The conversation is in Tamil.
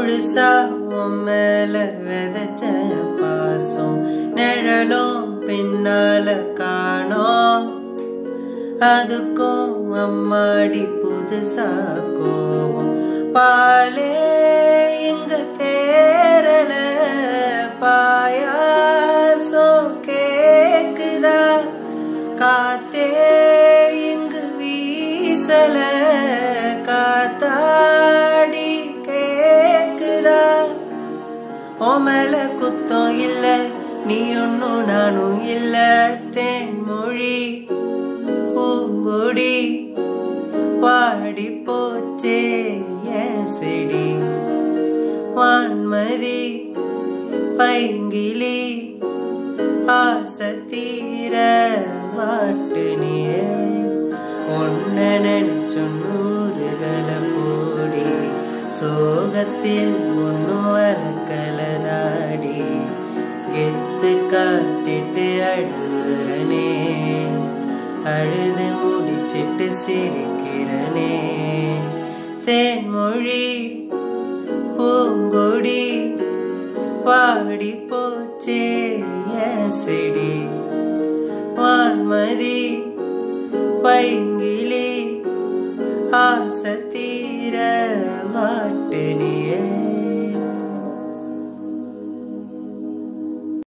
முழுசா உன் மேல விதைச்ச பாசம் நிழலும் பின்னால காணோம் அதுக்கும் அம்மாடி புதுசா கோவம் பாலே இங்க தேரல பாயாசம் கேக்குதா காத்தே இங்கு வீசல காத்தாடி கேக்குதா ஓமல குத்தம் இல்ல நீ ஒன்னும் நானும் இல்ல தேன்மொழி பூங்கொடி பாடி போச்சே என் செடி வான்மதி பைங்கிலி ஆசை தீர வாட்டுனியே உன்ன நினைச்சு நூறுதல போடி சோகத்தில் ஒன்னும் வளர்க்கலதாடி கெத்து காட்டிட்டு அழுறனே அழுது முடிச்சிட்டு சிரிக்கிறனே தேன்மொழி பூங்கொடி பாடி போச்சே என் செடி வான்மதி பை